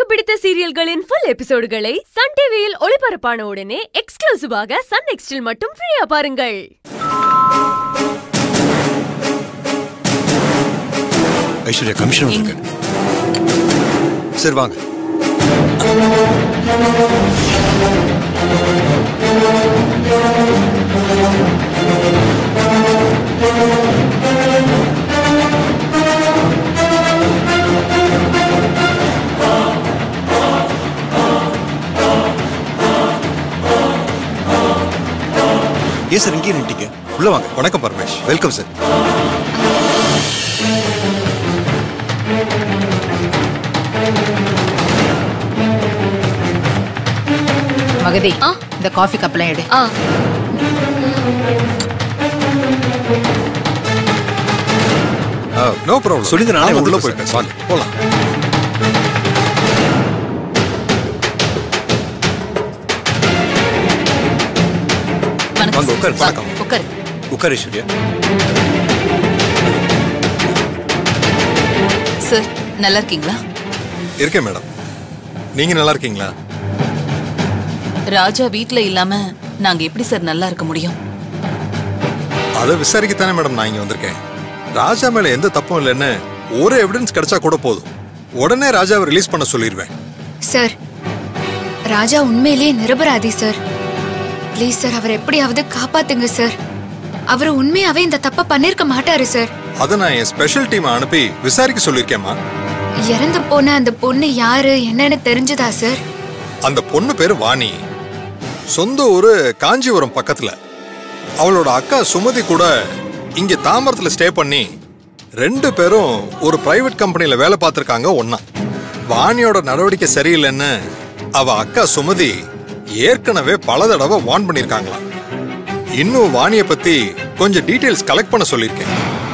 பிடித்த சீரியல்களின் full எபிசோடுகளை Sun டிவியில் ஒளிபரப்பான உடனே எக்ஸ்க்ளூசிவாக சன் நெக்ஸ்டில் மட்டும் ஃப்ரீயா பாருங்கள் ஐஸ்வர்யா கமிஷனர் எங்க? வந்திருக்காரு சரி வாங்க ஏன் சார் இங்கே நின்ட்டீங்க உள்ள வாங்க வணக்கம் பரமேஷ் வெல்கம் சார் மகதி ஆ. இந்த காஃபி கப்லாம் எடு ஆ நோ ப்ராப்ளம் சொல்லிட்டு நானே உள்ள வந்துடுறேன் போயிட்டேன் சார். வாங்க போலாம் வணக்கம் வாங்க, சார். உட்காரு, வாங்க, வணக்கம். உட்காரு உட்கார் ஐஸ்வர்யா சார் நல்லா இருக்கீங்களா இருக்கேன் மேடம் நீங்க நல்லா இருக்கீங்களா ராஜா வீட்ல இல்லாம நாங்க எப்படி சார் நல்லா இருக்க முடியும் அதை விசாரிக்கத்தானே மேடம் நான் இங்க வந்திருக்கேன் ராஜா மேல எந்த தப்பும் இல்லைன்னு ஒரு எவிடன்ஸ் கிடைச்சா கூட போதும் உடனே ராஜாவை ரிலீஸ் பண்ண சொல்லிடுவேன் சார் ராஜா உண்மையிலேயே நிரபராதி சார் ப்ளீஸ் சார் அவர் எப்படியாவது காப்பாத்துங்க சார் அவர் உண்மையாவே இந்த தப்ப பண்ணிருக்க மாட்டாரு சார் அதை நான் என் ஸ்பெஷல் டீமை அனுப்பி விசாரிக்க சொல்லியிருக்கேம்மா இறந்து போன அந்த பொண்ணு யாரு என்னன்னு தெரிஞ்சுதா சார் அந்த பொண்ணு பேரு வாணி சொந்த ஊரு காஞ்சிபுரம் பக்கத்துல அவளோட அக்கா சுமதி கூட இங்க தாம்பரத்துல ஸ்டே பண்ணி ரெண்டு பேரும் ஒரு பிரைவேட் கம்பெனில வேலை பார்த்திருக்காங்க ஒண்ணா வாணியோட நடவடிக்கை சரியில்லைன்னு அவ அக்கா சுமதி ஏற்கனவே பல தடவை வார்ன் பண்ணிருக்காங்களாம் இன்னும் வாணிய பத்தி கொஞ்சம் டீடைல்ஸ் கலெக்ட் பண்ண சொல்லியிருக்கேன்